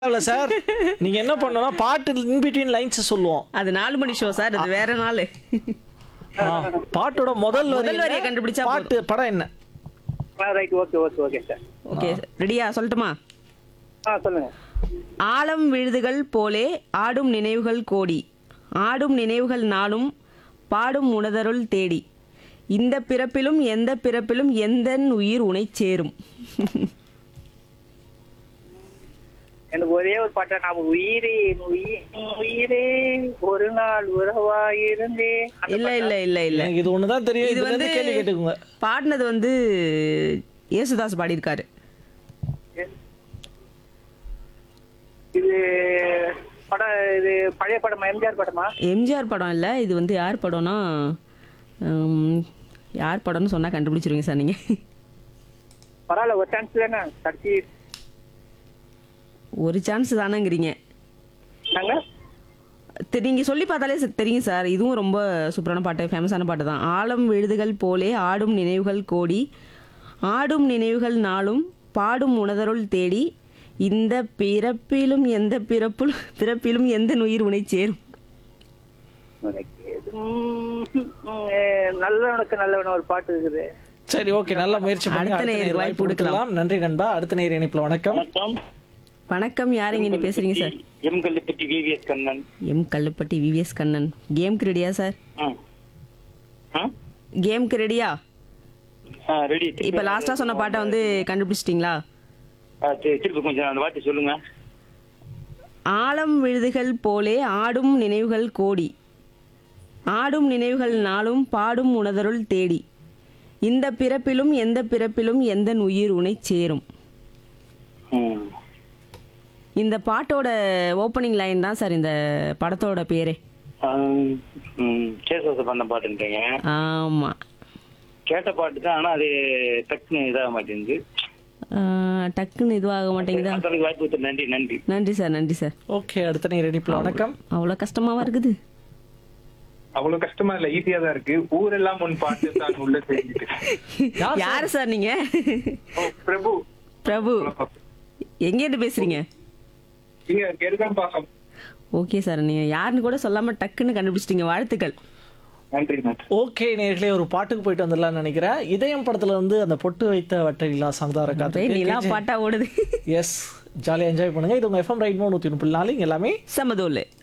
இல்ல சார் நீங்க என்ன பண்ணணும்னா பாட்டு இன் பிட்வீன் லைன்ஸ் சொல்லுவோம் அது நாலு மணி ஷோ சார் அது வேற நாள் ஆ, பாட்டோட முதல் வரி முதல் வரியை என்ன? கண்டுபிடிச்சா பாட்டு படம் என்ன ஆ right okay okay okay sir okay ரெடியா சொல்லட்டுமா ஆ சொல்லுங்க ஆழம் விழுதுகள் போலே ஆடும் நினைவுகள் கோடி ஆடும் நினைவுகள் நாளும் பாடும் உணதருள் தேடி இந்த பிறப்பிலும் எந்த பிறப்பிலும் எந்த உயிர் உனை சேரும் எனக்கு ஒரே ஒரு பாட்டா நாம உயிரே உயிர் உயிரே ஒரு நாள் உறவாயிருந்தே அந்த இல்ல பாட்டா? இல்ல இல்ல இல்ல எனக்கு இது ஒண்ணுதான் தெரியும் இது இதுல வந்து இருந்து கேள்வி கேட்டுக்கோங்க பாடினது வந்து இயேசுதாஸ் பாடியிருக்காரு இது படம் இது பழைய படமா எம்ஜிஆர் படமா எம்ஜிஆர் படம் இல்லை இது வந்து யார் படம்னா உம், யார் படம்னு சொன்னால் கண்டுபிடிச்சிருவீங்க சார் நீங்கள் பரவாயில்ல ஒரு சான்ஸ் தானே கடைசி ஒரு சான்ஸ் தானேங்கிறீங்க நாங்க தெ- நீங்க சொல்லி பார்த்தாலே ச- தெரியும் சார் இதுவும் ரொம்ப சூப்பரான பாட்டு ஃபேமஸான பாட்டு தான் ஆழம் விழுதுகள் போலே ஆடும் நினைவுகள் கோடி ஆடும் நினைவுகள் நாளும் பாடும் உணதருள் தேடி இந்த பிறப்பிலும் எந்த பிறப்பும் பிறப்பிலும் எந்த உயிர் உனை சேரும் உம், உம், அஹ், நல்லவனுக்கு நல்லவன் ஒரு பாட்டு இருக்குது சரி ஓகே நல்ல முயற்சி பண்ணுங்க அடுத்த அடுத்த நேயருக்கு நேயர் வாய்ப்பு வாய்ப்பு கொடுக்கலாம் நன்றி நண்பா அடுத்த நேயர் இணைப்புல வணக்கம் வணக்கம் வணக்கம் யாருங்க நீ பேசுறீங்க sir M Kallupatti VVS Kannan M Kallupatti VVS Kannan கேம்க்கு ரெடியா சார் ஆ. ஆ? கேம்க்கு ரெடியா ஆ, ரெடி இப்போ லாஸ்டா சொன்ன பாட்டை வந்து கண்டுபிடிச்சிட்டிங்களா ஆ, சரி, திருப்பி கொஞ்சம் அந்த வார்த்தை சொல்லுங்க ஆழம் விழுதுகள் போலே ஆடும் நினைவுகள் கோடி ஆடும் நினைவுகள் நாளும் பாடும் உணதருள் தேடி இந்த பிறப்பிலும் எந்த பிறப்பிலும் எந்த உயிர் உனை சேரும் ம். இந்த பாட்டோட ஓப்பனிங் லைன் தான் சார் இந்த படத்தோட பேரே ஆ, ம், சேசுவாச பண்ண பாட்டுன்றீங்க ஆமா கேட்ட பாட்டு தான் ஆனா அது டக்குன்னு இதாக மாட்டேங்குது ஆஹ், டக்குன்னு இதுவாக மாட்டேங்குதா மத்தவங்களுக்கு வாய்ப்பு கொடுத்த நன்றி நன்றி நன்றி சார் நன்றி சார் ஓகே அடுத்த நேயர் இணைப்புல வணக்கம் அவ்வளோ கஷ்டமாவா இருக்குது அவ்வளவு கஷ்டமா இல்ல ஈஸியா தான் இருக்கு ஊரெல்லாம் முன் பாட்டு தான் உள்ள தெரிஞ்சுட்டு யார் யார் சார் நீங்க ஓ, பிரபு பிரபு எங்கேருந்து பேசுறீங்க இங்க கெருதான் பாசம் ஓகே சார் நீங்க யாருன்னு கூட சொல்லாம டக்குன்னு கண்டுபிடிச்சிட்டீங்க வாழ்த்துக்கள் நன்றி நன்றி ஓகே நேர்களே ஒரு பாட்டுக்கு போயிட்டு வந்துடலாம்னு நினைக்கிறேன் இதயம் படத்துல வந்து அந்த பொட்டு வைத்த வட்டலிலா சங்தார அப்படியே நிலா பாட்டா ஓடுது எஸ் ஜாலியா என்ஜாய் பண்ணுங்க இது உங்க எஃப்எம் ரைட் நூத்தி முப்பது நாலு இங்க எல்லாமே சமதோல்